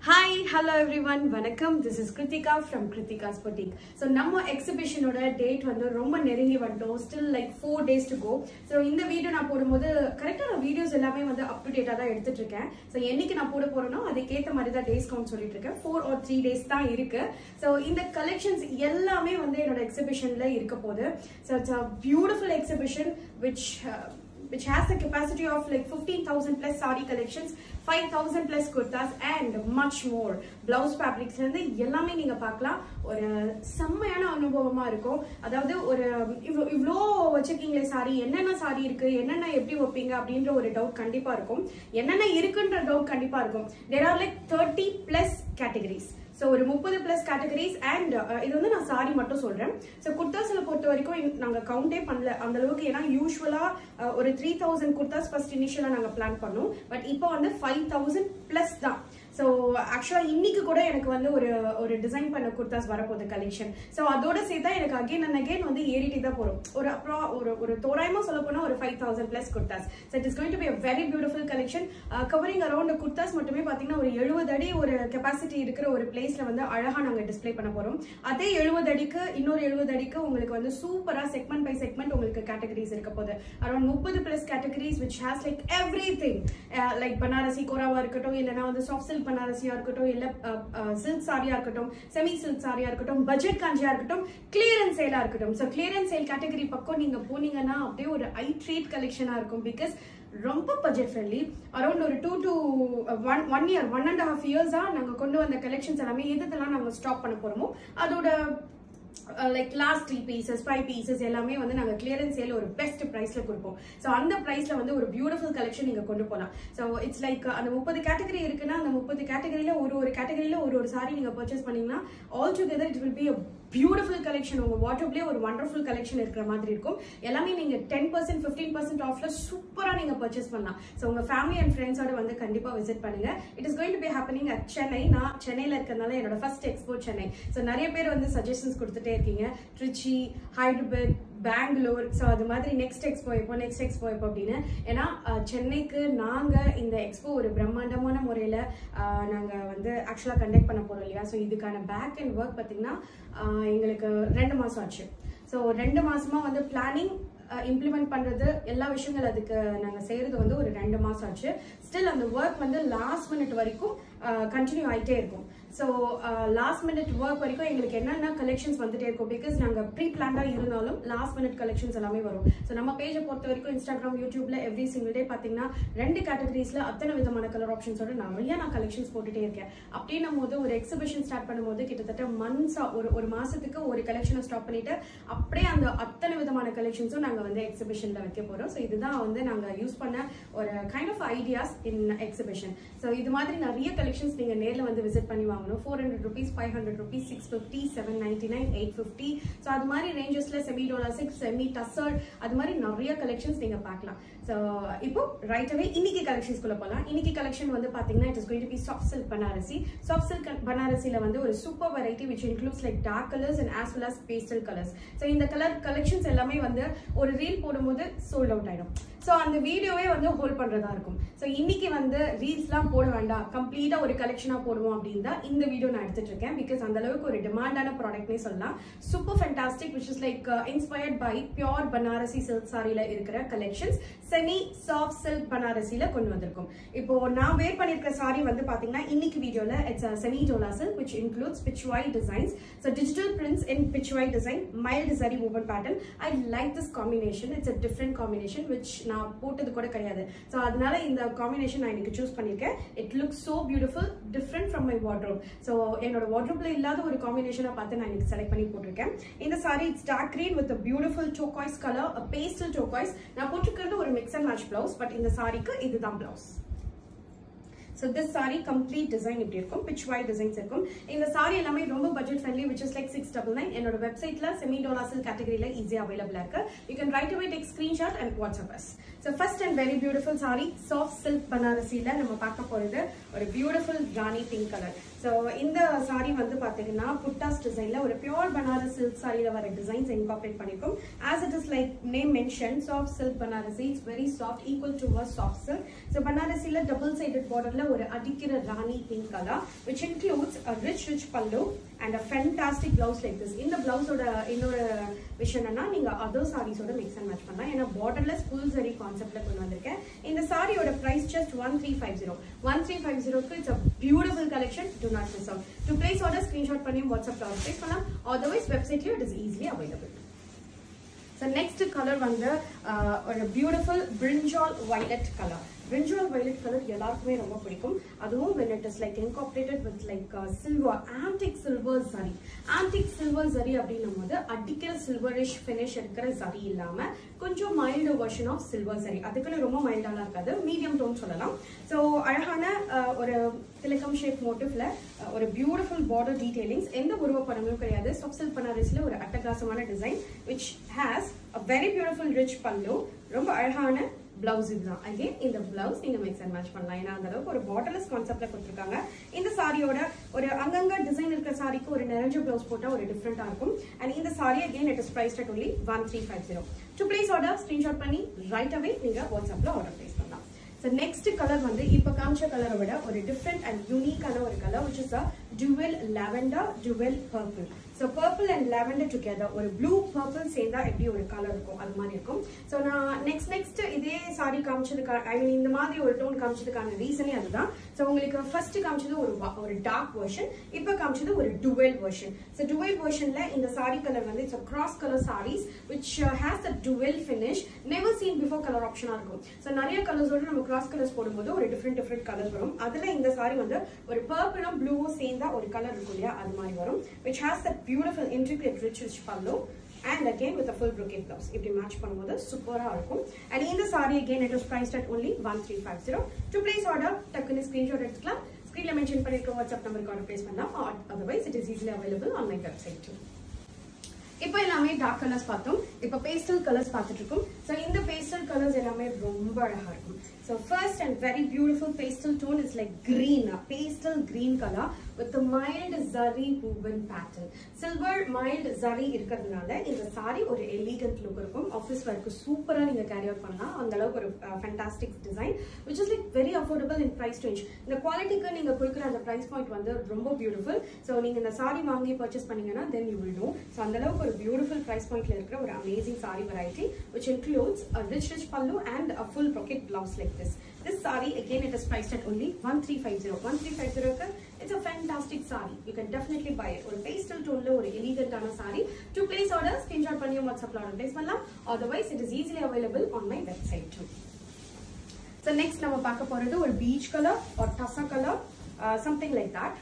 Hi hello everyone வணக்கம் this is Krithika from Krithika's boutique so நம்ம எக்ஸிபிஷனோட டேட் வந்து ரொம்ப நெருங்கி வந்துட்டோம் still like four days to go so இந்த வீடியோ நான் போடும்போது கரெக்டாக நான் வீடியோஸ் எல்லாமே வந்து அப் டு டேட்டாக தான் எடுத்துட்டு இருக்கேன் ஸோ என்னைக்கு நான் போட போறேனோ அதுக்கேற்ற மாதிரி தான் டேஸ் கவுண்ட் சொல்லிட்டு இருக்கேன் ஃபோர் ஆர் த்ரீ டேஸ் தான் இருக்கு ஸோ இந்த கலெக்ஷன்ஸ் எல்லாமே வந்து என்னோட எக்ஸிபிஷன்ல இருக்க போகுது so it's a beautiful exhibition which which has the capacity of like 15,000 plus sari collections, 5,000 plus kurtas and much more. Blouse fabrics இருந்து எல்லாமே நீங்க பார்க்கலாம் ஒரு செம்மையான அனுபவமா இருக்கும் அதாவது ஒரு இவ்வளோ இவ்வளோ வச்சிருக்கீங்களே சாரி என்னென்ன சாரி இருக்கு என்னென்ன எப்படி வைப்பீங்க அப்படின்ற ஒரு டவுட் கண்டிப்பா இருக்கும் என்னென்ன இருக்குன்ற டவுட் கண்டிப்பா இருக்கும் there are like thirty plus categories so ஒரு முப்பது பிளஸ் கேட்டகரிஸ் அண்ட் இது வந்து நான் சாரி மட்டும் சொல்றேன் ஸோ குர்தாஸில் பொறுத்த வரைக்கும் நாங்கள் கவுண்டே பண்ணல அந்த அளவுக்கு ஏன்னா யூஸ்வலாக ஒரு த்ரீ தௌசண்ட் குர்தாஸ் ஃபர்ஸ்ட் இனிஷியலாக நாங்கள் பிளான் பண்ணோம் பட் இப்போ வந்து ஃபைவ் தௌசண்ட் பிளஸ் தான் ஸோ ஆக்சுவலாக இன்னைக்கு கூட எனக்கு வந்து ஒரு ஒரு டிசைன் பண்ண குர்தாஸ் வரப்போகுது கலெக்ஷன் ஸோ அதோட சேர்த்தா எனக்கு அகைன் அண்ட் அகைன் வந்து ஏறிட்டே தான் போகிறோம் ஒரு அப்புறம் ஒரு ஒரு தோராயமாக சொல்ல போனால் ஒரு five thousand plus kurtas so it is going to be a very beautiful collection covering around kurtas மட்டுமே பார்த்தீங்கன்னா ஒரு எழுபது அடி ஒரு கெப்பாசிட்டி இருக்கிற ஒரு பிளேஸில் வந்து அழகாக நாங்கள் டிஸ்பிளே பண்ண போகிறோம் அதே எழுபது அடிக்கு இன்னொரு எழுபது அடிக்கு உங்களுக்கு வந்து சூப்பராக செக்மெண்ட் பை செக்மெண்ட் உங்களுக்கு கேட்டகரிஸ் இருக்க போகுது அரௌண்ட் முப்பது plus categories which has like everything like Banarasi கோராவா இருக்கட்டும் இல்லைனா வந்து சாஃப்ட் சில்க் பனாரசியா இருக்கட்டும் இல்ல சில்க் சாரியா இருக்கட்டும் செமி சில்க் சாரியா இருக்கட்டும் பட்ஜெட் காஞ்சியா இருக்கட்டும் கிளியரன்ஸ் சேலா இருக்கட்டும் ஸோ கிளியரன்ஸ் சேல் கேட்டகரி பக்கம் நீங்க போனீங்கன்னா அப்படியே ஒரு ஐ ட்ரீட் கலெக்ஷனா இருக்கும் பிகாஸ் ரொம்ப பட்ஜெட் ஃப்ரெண்ட்லி அரௌண்ட் ஒரு two to one one year one and half இயர்ஸா நாங்க கொண்டு வந்த கலெக்ஷன்ஸ் எல்லாமே எதுதெல்லாம் நாங்க ஸ்டாப் பண்ண போறோமோ அதோட like last three pieces five pieces எல்லாமே வந்து நாங்கள் கிளியரன்ஸ் சேல் ஒரு பெஸ்ட் ப்ரைஸ்ல கொடுப்போம் ஸோ அந்த ப்ரைஸ்ல வந்து ஒரு பியூட்டிஃபுல் கலெக்ஷன் நீங்க கொண்டு போகலாம் ஸோ இட்ஸ் லைக் அந்த முப்பது கேட்டகரி இருக்குன்னா அந்த முப்பது கேட்டகரியில ஒரு ஒரு கேட்டகரியில ஒரு ஒரு சாரி நீங்க பர்ச்சேஸ் பண்ணீங்கன்னா all together it will be a beautiful collection உங்க வாட்ஸ்அப்லேயே ஒரு வண்டர்ஃபுல் கலெக்ஷன் இருக்கிற மாதிரி இருக்கும் எல்லாமே நீங்க டென் பர்சன்ட் ஃபிஃப்டீன் பர்சன்ட் ஆஃப்ல சூப்பரா நீங்க பர்ச்சேஸ் பண்ணலாம் ஸோ உங்க ஃபேமிலி அண்ட் ஃப்ரெண்ட்ஸோட வந்து கண்டிப்பா விசிட் பண்ணுங்க it is going to be happening at Chennai நான் சென்னையில இருக்கிறதுனால என்னோட ஃபர்ஸ்ட் எக்ஸ்போர்ட் சென்னை ஸோ நிறைய பேர் வந்து சஜஷன்ஸ் கொடுத்துட்டே இருக்கீங்க ட்ரிச்சி ஹைதராபாத் பெங்களூர் ஸோ அது மாதிரி நெக்ஸ்ட் எக்ஸ்போ எப்போ நெக்ஸ்ட் எக்ஸ்போ எப்போ அப்படின்னு ஏன்னா சென்னைக்கு நாங்கள் இந்த எக்ஸ்போ ஒரு பிரம்மாண்டமான முறையில் நாங்கள் வந்து ஆக்சுவலாக கண்டக்ட் பண்ண போகிறோம் இல்லையா ஸோ இதுக்கான பேக் அண்ட் ஒர்க் பார்த்தீங்கன்னா எங்களுக்கு ரெண்டு மாதம் ஆச்சு ஸோ ரெண்டு மாசமா வந்து பிளானிங் இம்ப்ளிமெண்ட் பண்றது எல்லா விஷயங்கள் அதுக்கு நாங்க செய்யறது வந்து ஒரு ரெண்டு மாசம் ஆச்சு ஸ்டில் அந்த ஒர்க் வந்து லாஸ்ட் மினிட் வரைக்கும் கண்டினியூ ஆயிட்டே இருக்கும் ஸோ லாஸ்ட் மினிட் ஒர்க் வரைக்கும் எங்களுக்கு என்னென்ன கலெக்ஷன்ஸ் வந்துட்டே இருக்கும் பிகாஸ் நாங்கள் ப்ரீ பிளான்டாக இருந்தாலும் லாஸ்ட் மினிட் கலெக்ஷன்ஸ் எல்லாமே வரும் ஸோ நம்ம பேஜை பொறுத்த வரைக்கும் இன்ஸ்டாகிராம் யூடியூப்ல எவ்ரி சிங்கிள் டே பார்த்தீங்கன்னா ரெண்டு கேட்டகரிஸ்ல அத்தனை விதமான கலர் ஆப்ஷன்ஸோட நிறைய நான் கலெக்ஷன்ஸ் போட்டுட்டே இருக்கேன் அப்படின்னும் போது ஒரு எக்ஸிபிஷன் ஸ்டார்ட் பண்ணும்போது கிட்டத்தட்ட மந்த்ஸா ஒரு ஒரு மாசத்துக்கு ஒரு கலெக்ஷனை ஸ்டாப் பண்ணிட்டு அப்படியே அந்த அத்தனை விதமான கலெக்ஷன்ஸும் நாங்கள் வந்து எக்ஸிபிஷன்ல வைக்க போறோம் ஸோ இதுதான் வந்து நாங்கள் யூஸ் பண்ண ஒரு kind of ideas in exhibition so இது மாதிரி நிறைய கலெக்ஷன்ஸ் நீங்கள் நேரில் வந்து விசிட் பண்ணி வாங்கணும் four hundred rupees five hundred rupees six fifty seven ninety nine eight fifty so அது மாதிரி ரேஞ்சஸ்ல semi dola six semi tussar அது மாதிரி நிறைய கலெக்ஷன்ஸ் நீங்கள் பார்க்கலாம் ஸோ இப்போ ரைட் அவே இன்னைக்கு கலெக்ஷன்ஸ்குள்ள போகலாம் இன்னைக்கு கலெக்ஷன் வந்து பார்த்தீங்கன்னா it is going to be soft silk Banarasi soft silk பனாரசியில் வந்து ஒரு super variety which includes like dark colours and as well as pastel colours so இந்த கலர் கலெக்ஷன்ஸ் எல்லாமே வந்து ஒரு ரீல் போடும்போது சோல்ட் அவுட் ஆயிடும் ஸோ அந்த வீடியோவே வந்து ஹோல்ட் பண்ணுறதா இருக்கும் ஸோ இன்னைக்கு வந்து ரீல்ஸ்லாம் போட வேண்டாம் கம்ப்ளீட்டாக ஒரு கலெக்ஷனாக போடுவோம் அப்படின்னு தான் இந்த வீடியோ நான் எடுத்துட்டு இருக்கேன் பிகாஸ் அந்த அளவுக்கு ஒரு டிமாண்டான ப்ராடக்ட்னே சொல்லலாம் super fantastic which is like inspired by pure Banarasi silk சாரியில் இருக்கிற கலெக்ஷன்ஸ் செமி சாஃப்ட் சில்க் பனாரசியில் கொண்டு வந்திருக்கும் இப்போ நான் வேர் பண்ணியிருக்க சாரி வந்து பார்த்தீங்கன்னா இன்னைக்கு வீடியோவில் இட்ஸ் செமி ஜோலா silk which includes pichwai designs so digital prints in pichwai design mild zari woven pattern I like this combination it's a different combination which நான் போட்டது கூட கிடையாது ஸோ அதனால இந்த காம்பினேஷன் நான் இன்னைக்கு சூஸ் பண்ணியிருக்கேன் it look so beautiful different from my wardrobe so என்னோட வாட்ரோப்ல இல்லாத ஒரு காம்பினேஷனை பார்த்து நான் இன்னைக்கு செலக்ட் பண்ணி போட்டிருக்கேன் இந்த sari it's dark green with beautiful turquoise colour pastel turquoise நான் போட்டிருக்கிறது ஒரு mix and match blouse but இந்த சாரிக்கு இதுதான் blouse so this sari complete design இப்படி இருக்கும் பிச் ஒயிட் டிசைன்ஸ் இருக்கும் இந்த சாரி எல்லாமே ரொம்ப budget friendly which is like six double nine என்னோட வெப்சைட்ல செமி டோலாசல் கேட்டகரியில ஈஸியாக அவைலபிளா இருக்கு you can right away take screenshot and WhatsApp us so first and very beautiful sari soft silk பனாரசியில நம்ம பார்க்க போறது ஒரு beautiful Rani pink colour so இந்த சாரி வந்து பார்த்தீங்கன்னா புட்டாஸ் டிசைன்ல ஒரு பியோர் பனாரஸ் சில்க் சாரியில வர டிசைன்ஸ் இன்கார்பரேட் பண்ணிருக்கோம் as it is like name mention soft silk Banarasi it's very soft equal to soft silk so பனாரசியில டபுள் சைடட் பார்டர்ல ஒரு அடிக்கிற Rani pink colour which includes a rich rich pallu and a fantastic blouse like this இந்த பிளவுஸோட இன்னொரு விஷயம் என்னன்னா நீங்க other சாரீஸோட மிக்ஸ் அண்ட் மேட்ச் பண்ணலாம் ஏன்னா பார்டர்லெஸ் ஃபுல் சரி கான்செப்ட்ல கொண்டு வந்திருக்கேன் இந்த சாரியோட price just one three five zero one three five ஜீரோக்கு it's a beautiful collection to not miss out to place order screenshot பண்ணி வாட்ஸ்அப்ல ஆர்டர் பிளேஸ் பண்ணலாம் அதர்வைஸ் வெப்சைட்லயும் it is easily available so next colour வந்து ah, ஒரு beautiful brinjal violet colour brinjal violet colour எல்லாருக்குமே ரொம்ப பிடிக்கும் அதுவும் when it is like incorporated with like uh, silver antique silver zari antique silver zari அப்படின்னும் போது அடிக்கிற சில்வரிஷ் ஃபினிஷ் இருக்கிற zari இல்லாம கொஞ்சம் mild version of silver zari அதுக்குன்னு ரொம்ப மைல்டாலாம் இருக்காது மீடியம் டோன் சொல்லலாம் ஸோ அழகான ஆஹ், ஒரு திலக்கம் ஷேப் மோட்டிவ்ல ஒரு பியூட்டிஃபுல் பார்டர் டீடைலிங்ஸ் எந்த உருவ படங்களும் கிடையாது சொப்சில் பனாரஸ்ல ஒரு அட்டகாசமான design which has a very beautiful rich பல்லு ரொம்ப அழகான பிளவுஸ் இதுதான் அகைன் இந்த பிளவுஸ் நீங்க மிக்ஸ் அண்ட் மேட்ச் பண்ணலாம் ஏன்னா அந்த அளவுக்கு ஒரு பாட்டலஸ் கான்செப்ட்ல கொடுத்துருக்காங்க இந்த சாரியோட ஒரு அங்கங்க டிசைன் இருக்கிற சாரிக்கு ஒரு நிறைஞ்ச பிளவுஸ் போட்டா ஒரு டிஃப்ரெண்டா இருக்கும் அண்ட் இந்த sari again it is price at only one three five zero to place order screenshot பண்ணி ரைட் அவே நீங்க வாட்ஸ்அப்ல ஆர்டர் பிளேஸ் பண்ணலாம் ஸோ நெக்ஸ்ட் கலர் வந்து இப்போ காமிச்ச கலரை விட ஒரு டிஃப்ரெண்ட் அண்ட் யூனிக்கான ஒரு colour which is a dual lavender dual purple so purple and lavender together ஒரு ப்ளூ பர்பிள் சேர்ந்தா எப்படி ஒரு கலர் இருக்கும் அது மாதிரி இருக்கும் ஸோ நான் நெக்ஸ்ட் நெக்ஸ்ட் இதே சாரி காமிச்சதுக்கான ஐ மீன் இந்த மாதிரி ஒரு டோன் காமிச்சதுக்கான ரீசனே அதுதான் ஸோ உங்களுக்கு ஃபர்ஸ்ட் காமிச்சது ஒரு wa- ஒரு டார்க் வெர்ஷன் இப்போ காமிச்சது ஒரு டுவெல் வெர்ஷன் ஸோ டுவெல் வெர்ஷன்ல இந்த சாரி கலர் வந்து it's cross colour saris which has a dual finish never seen before colour ஆப்ஷனா இருக்கும் ஸோ நிறைய கலர்ஸோட நம்ம கிராஸ் கலர்ஸ் போடும்போது ஒரு டிஃப்ரெண்ட் டிஃப்ரெண்ட் கலர்ஸ் வரும் அதுல இந்த சாரி வந்து ஒரு பர்பிளும் ப்ளூவும் சேர்ந்தா ஒரு கலர் இருக்கும் இல்லையா அது மாதிரி வரும் which has that beautiful intricate rich rich pallu and again with a full brocade blouse இப்படி மேட்ச் பண்ணும்போது சூப்பரா இருக்கும் and இந்த saree again it was priced at only 1350 to place order டக்குன்னு screenshot எடுத்துக்கலாம் ஸ்க்ரீன்ல மென்ஷன் பண்ணிருக்க வாட்ஸ்அப் நம்பருக்கு ஆர்டர் பிளேஸ் பண்ணலாம் otherwise it is easily available on my website too இப்போ எல்லாமே டார்க் கலர்ஸ் பார்த்தோம் இப்போ பேஸ்டல் கலர்ஸ் பார்த்துட்டு இருக்கோம் ஸோ இந்த பேஸ்டல் கலர்ஸ் எல்லாமே ரொம்ப அழகா இருக்கும் so first and very beautiful pastel tone is like green pastel green colour with mild zari woven pattern silver mild zari இருக்கிறதுனால இந்த சாரி ஒரு எலிகன்ட் லுக் இருக்கும் ஆஃபீஸ் ஒர்க்கு சூப்பரா நீங்க கேரி அவுட் பண்ணலாம் அந்த அளவுக்கு ஒரு fantastic design which is like very affordable in price range இந்த குவாலிட்டிக்கு நீங்க கொடுக்குற அந்த பிரைஸ் பாயிண்ட் வந்து ரொம்ப பியூட்டிஃபுல் ஸோ நீங்க இந்த சாரி வாங்கி பர்ச்சேஸ் பண்ணீங்கன்னா then you will know so அந்த அளவுக்கு ஒரு பியூட்டிஃபுல் பிரைஸ் பாயிண்ட்ல இருக்கிற ஒரு amazing sari variety which includes a rich rich pallu and a full brocade blouse like this this saree again it is priced at only 1350 1350 க்கு it's a fantastic saree you can definitely buy it ஒரு pastel tone ல ஒரு எலிகண்டான saree to place order screenshot பண்ணி வாட்ஸ்அப்ல order place பண்ணலாம் otherwise it is easily available on my website too so next நம்ம பார்க்க போறது ஒரு beach color or tassa color uh, something like that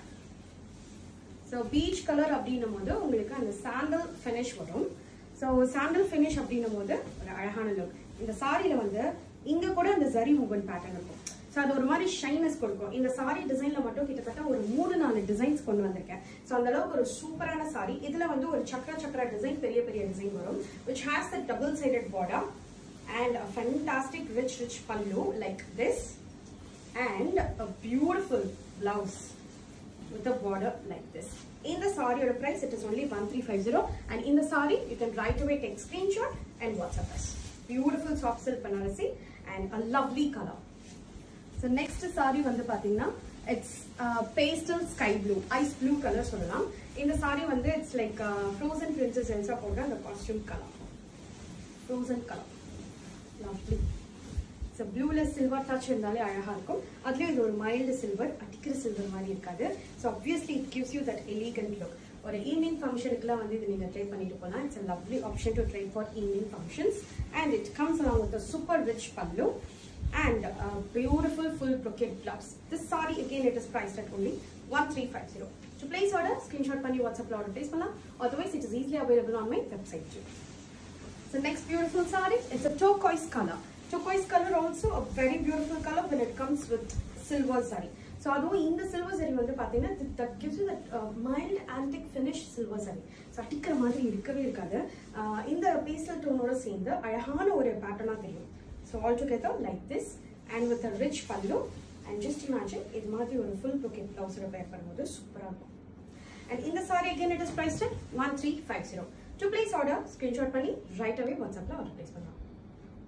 so peach colour அப்படின்னும் போது உங்களுக்கு அந்த சாண்டல் ஃபினிஷ் வரும் ஸோ சாண்டல் ஃபினிஷ் அப்படின்னும் போது ஒரு அழகான லுக் இந்த சாரியில வந்து இங்க கூட அந்த ஜரி ஊவன் பேட்டர்ன் இருக்கும் ஸோ அது ஒரு மாதிரி ஷைனஸ் கொடுக்கும் இந்த சாரி டிசைன்ல மட்டும் கிட்டத்தட்ட ஒரு மூணு நாலு டிசைன்ஸ் கொண்டு வந்திருக்கேன் ஸோ அந்த அளவுக்கு ஒரு சூப்பரான சாரி இதுல வந்து ஒரு சக்கர சக்கர டிசைன் பெரிய பெரிய டிசைன் வரும் which has the double sided border and a fantastic rich rich pallu like this and a beautiful blouse with a border like this. In the saree or price, it is only 1350 and in the saree, you can right away take screenshot and WhatsApp us. Beautiful soft silk Banarasi and a lovely color. So next saree வந்து பாத்தீங்கன்னா it's pastel sky blue ice blue colour சொல்லலாம் இந்த saree வந்து it's like frozen princess Elsa போடுற அந்த costume colour frozen colour lovely so ப்ளூல silver touch இருந்தாலே அழகா இருக்கும் அதுலயும் இது ஒரு மைல்டு சில்வர் அடிக்கிற சில்வர் மாதிரி இருக்காது so obviously it gives you that elegant look ஒரு ஈவினிங் ஃபங்க்ஷனுக்குலாம் வந்து இது நீங்க ட்ரை பண்ணிட்டு போகலாம் it's a lovely option to try for evening functions and it comes along with a super rich pallu and a beautiful full brocade blouse this saree again it is priced at only 1350 to place order screenshot பண்ணி வாட்ஸ்அப்ல order place பண்ணலாம் otherwise it is easily available on my website too So next beautiful saree, it's a turquoise color. Turquoise color also a very beautiful color when it comes with silver saree. So அதுவும் இந்த silver saree வந்து பார்த்தீங்கன்னா that gives you that uh, mild antique finish silver saree. So அடிக்கிற மாதிரி இருக்கவே இருக்காது Uh, இந்த pastel டோனோட சேர்ந்து அழகான ஒரு பேட்டர்னாக தெரியும் so all together like this and with a rich pallu and just imagine இது மாதிரி ஒரு ஃபுல் ப்ரொக்கெட் ப்ளவுஸோட பேர் பண்ணும்போது சூப்பராக இருக்கும் And in the saree again it is priced at 1350. To place order, screenshot பண்ணி right away WhatsAppல order place பண்ணலாம்.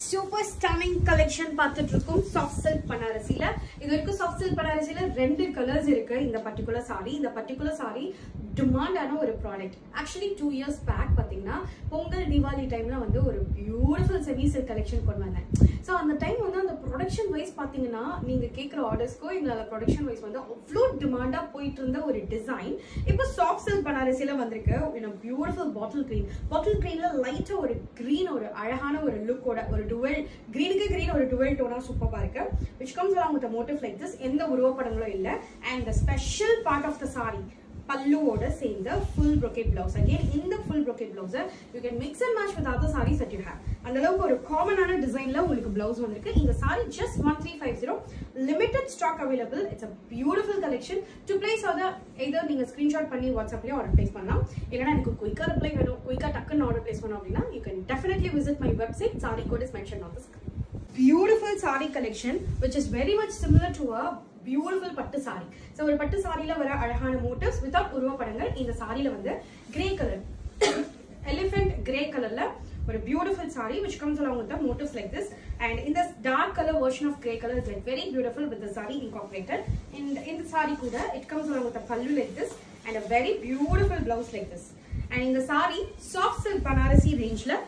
சூப்பர் ஸ்டனிங் கலெக்ஷன் பார்த்துட்டு இருக்கோம் சாஃப்ட் சில்க் பனாரசில இது வரைக்கும் சாஃப்ட் சில்க் பனாரசில ரெண்டு கலர்ஸ் இருக்கு இந்த பர்டிகுலர் சாரி இந்த பர்டிகுலர் சாரி டிமாண்டான ஒரு product actually two years back பார்த்தீங்கன்னா பொங்கல் தீபாவளி டைம்ல வந்து ஒரு பியூட்டிஃபுல் செமி சில்க் கலெக்ஷன் கொண்டு வந்தேன் ஸோ அந்த டைம் வந்து அந்த ப்ரொடக்ஷன் வைஸ் பார்த்தீங்கன்னா நீங்க கேட்குற ஆர்டர்ஸ்க்கோ எங்களால் ப்ரொடக்ஷன் வைஸ் வந்து அவ்வளோ டிமாண்டா போயிட்டு இருந்த ஒரு டிசைன் இப்போ சாஃப்ட் சில்க் பனாரசில வந்திருக்கு இன் பியூட்டிஃபுல் பாட்டில் கிரீன் பாட்டில் கிரீன்ல லைட்டா ஒரு கிரீன் ஒரு அழகான ஒரு லுக்கோட ஒரு டுவெல் கிரீனுக்கு கிரீன் ஒரு டுவெல் டோனா சூப்பரா இருக்கு which comes along with a motif like this எந்த உருவப்படங்களும் இல்ல and the special part of the sari பல்லுவோட சேர்ந்த ஃபுல் brocade பிளவுஸ் அகேன் இந்த full brocade blouse you can mix and match with other saris that you have அந்த அளவுக்கு ஒரு காமனான டிசைன்ல உங்களுக்கு பிளவுஸ் வந்திருக்கு இந்த sari just one three five zero limited stock available it's a beautiful collection to place அதை எதர் நீங்க ஸ்கிரீன்ஷாட் பண்ணி வாட்ஸ்அப்லயே ஆர்டர் பிளேஸ் பண்ணலாம் இல்லைனா எனக்கு குயிக்கா ரிப்ளை வேணும் குயிக்கா டக்குன்னு ஆர்டர் பிளேஸ் பண்ணோம் அப்படின்னா you can definitely visit my website sari code is mention on the screen beautiful sari collection which is very much similar to a beautiful pattu sari so ஒரு பட்டு சாரியில வர அழகான மோட்டிவ்ஸ் வித்வுட் உருவப்படங்கள் இந்த சாரியில வந்து கிரே கலர் எலிஃபென்ட் கிரே கலர்ல ஒரு beautiful sari which comes along with the motifs like this and in this dark color version of grey color is like very beautiful with the sari incorporated and in the sari kuda it comes along with a pallu like this and a very beautiful blouse like this and in the sari soft silk banarasi range ல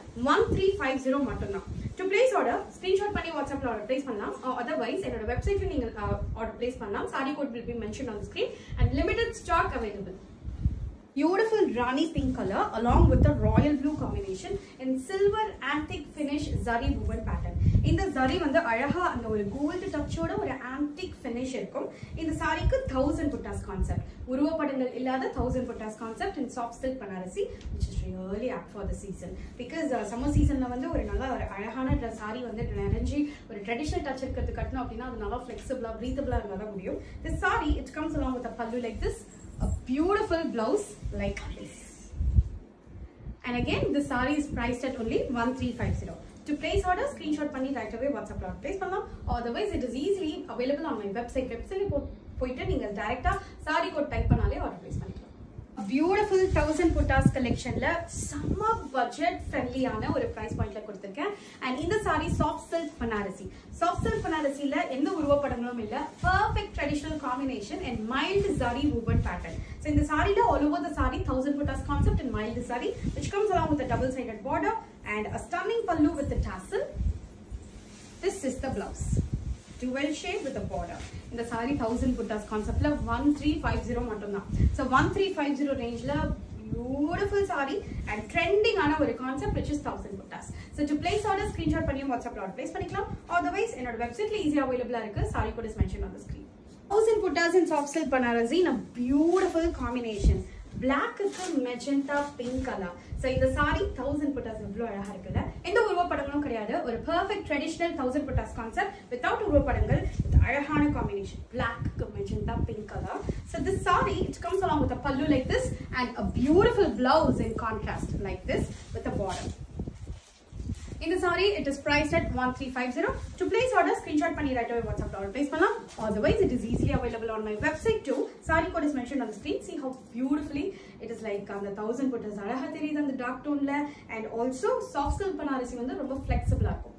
1350 மட்டும்தான் to place order screenshot பண்ணி வாட்ஸ்அப்ல order place பண்ணலாம் otherwise என்னோட வெப்சைட்ல நீங்க order place பண்ணலாம் sari code will be mention on screen and limited stock available beautiful Rani pink color along with the royal blue combination in silver antique finish zari woven pattern. இந்த zari வந்து அழகா அந்த ஒரு gold டச்சோட ஒரு antique finish இருக்கும் இந்த சாரிக்கு thousand buttas concept உருவப்படங்கள் இல்லாத thousand buttas concept in soft silk Banarasi which is really apt for the season because summer சீசன்ல வந்து ஒரு நல்ல ஒரு அழகான சாரி வந்து நிறைஞ்சி ஒரு ட்ரெடிஷனல் டச் இருக்கிறது கட்டணும் அப்படின்னா அது நல்லா ஃபிளெக்சிபிளா ப்ரீத்தபிளா இருந்தால் தான் முடியும் the saree it comes along with a pallu like this a beautiful blouse like this. And again, the saree is priced at only 1350. To place order, screenshot பண்ணி right away WhatsApp ல place பண்ணலாம். Otherwise, it is easily available on my website. Website போ போயிட்டு நீங்க டைரக்டா sari code type பண்ணாலே order place பண்ணிக்கலாம் beautiful thousand buttas கலெக்ஷன்ல செம்ம பட்ஜெட் ஃப்ரெண்ட்லியான ஒரு பிரைஸ் பாயிண்ட்ல கொடுத்துருக்கேன் அண்ட் இந்த sari soft silk Banarasi soft silk பனாரசில எந்த உருவப்படங்களும் இல்ல perfect traditional combination and mild zari woven pattern so இந்த சாரில all over the sari thousand buttas concept and mild zari which comes along with a double sided border and a stunning pallu with the tassel this is the blouse dual shade with a border இந்த sari thousand buttas கான்செப்ட்ல one three five zero மட்டும்தான் so one three five zero ரேஞ்சில் beautiful sari and ட்ரெண்டிங்கான ஒரு concept which is thousand buttas so to place order screenshot பண்ணி வாட்ஸ்அப்ல order place பண்ணிக்கலாம் otherwise என்னோட வெப்சைட்ல ஈஸியாக அவைலபிளா இருக்கு sari code is mention on the screen thousand buttas in soft silk Banarasi in beautiful combination பிளாக்குக்கு மெஜெண்டா பிங்க் கலர் ஸோ இந்த சாரி தௌசண்ட் புட்டாஸ் எவ்வளோ அழகா இருக்குல்ல எந்த உருவப்படங்களும் கிடையாது ஒரு perfect traditional thousand buttas concept without உருவப்படங்கள் வித் அழகான காம்பினேஷன் பிளாக்கு magenta pink colour so this sari it comes along with a pallu like this and a beautiful blouse in contrast like this with a border. In the saree, it is priced at 1350. To place order, screenshot பண்ணி right away WhatsApp order place பண்ணலாம். Otherwise, it is easily available on my website too. Saree code is mentioned on the screen. See how beautifully it is like அந்த thousand buttas அழகா தெரியுது அந்த dark டோன்ல and also soft silk Banarasi வந்து ரொம்ப flexible இருக்கும்